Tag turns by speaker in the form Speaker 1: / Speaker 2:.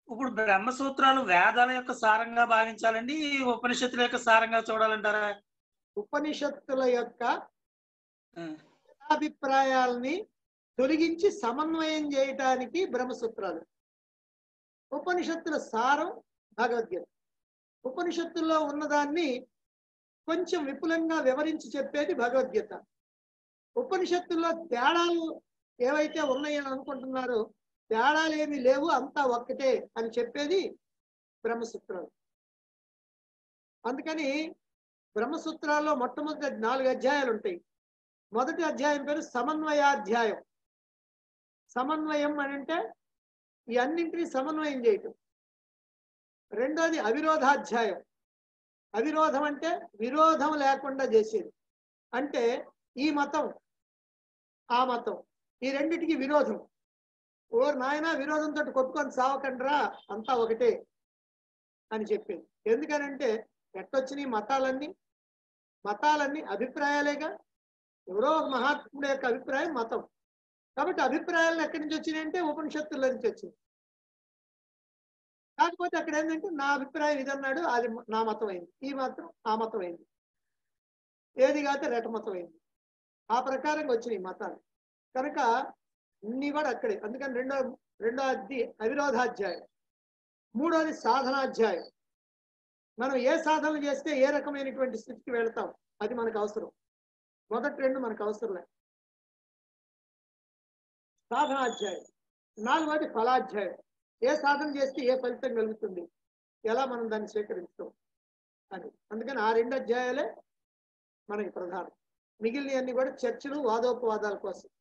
Speaker 1: ఇప్పుడు బ్రహ్మ సూత్రాలు వేదాల యొక్క సారంగా భావించాలండి ఉపనిషత్తుల యొక్క సారంగా చూడాలంటారా
Speaker 2: ఉపనిషత్తుల యొక్క
Speaker 1: ఆ,
Speaker 2: అభిప్రాయాల్ని తొలగించి సమన్వయం చేయటానికి బ్రహ్మసూత్రాలు ఉపనిషత్తుల సారం భగవద్గీత ఉపనిషత్తుల్లో ఉన్నదాన్ని కొంచెం విపులంగా వివరించి చెప్పేది భగవద్గీత ఉపనిషత్తుల్లో తేడాలు ఏవైతే ఉన్నాయని అనుకుంటున్నారో తేడాలు ఏమీ లేవు అంతా ఒక్కటే అని చెప్పేది బ్రహ్మసూత్రాలు అందుకని బ్రహ్మసూత్రాల్లో మొట్టమొదటి నాలుగు అధ్యాయాలు ఉంటాయి మొదటి అధ్యాయం పేరు సమన్వయాధ్యాయం సమన్వయం అని అంటే ఈ అన్నింటినీ సమన్వయం చేయటం రెండోది అవిరోధాధ్యాయం అవిరోధం అంటే విరోధం లేకుండా చేసేది అంటే ఈ మతం ఆ మతం ఈ రెండిటికి విరోధం ఓ నాయన విరోధంతో కొట్టుకొని సావకండ్రా అంతా ఒకటే అని చెప్పింది ఎందుకనంటే ఎట్టొచ్చినాయి మతాలన్నీ మతాలన్నీ అభిప్రాయాలేగా ఎవరో ఒక మహాత్ముడు యొక్క అభిప్రాయం మతం కాబట్టి అభిప్రాయాలు ఎక్కడి నుంచి వచ్చినాయి అంటే ఉపనిషత్తుల నుంచి వచ్చింది కాకపోతే అక్కడ ఏంటంటే నా అభిప్రాయం ఇదన్నాడు అది నా మతం అయింది ఈ మతం ఆ మతం అయింది ఏది కాకపోతే రెట మతం అయింది ఆ ప్రకారంగా వచ్చినాయి మతాలు కనుక అన్ని కూడా అక్కడే అందుకని రెండో రెండో అధ్యాయ అవిరోధాధ్యాయం మూడోది సాధనాధ్యాయం మనం ఏ సాధనలు చేస్తే ఏ రకమైనటువంటి స్థితికి వెళ్తాం అది మనకు అవసరం మొదటి రెండు మనకు అవసరం లేదు సాధనాధ్యాయం నాలుగోది ఫలాధ్యాయం ఏ సాధన చేస్తే ఏ ఫలితం కలుగుతుంది ఎలా మనం దాన్ని స్వీకరిస్తాం అని అందుకని ఆ రెండు అధ్యాయాలే మనకి ప్రధానం మిగిలినవన్నీ కూడా చర్చలు వాదోపవాదాల కోసం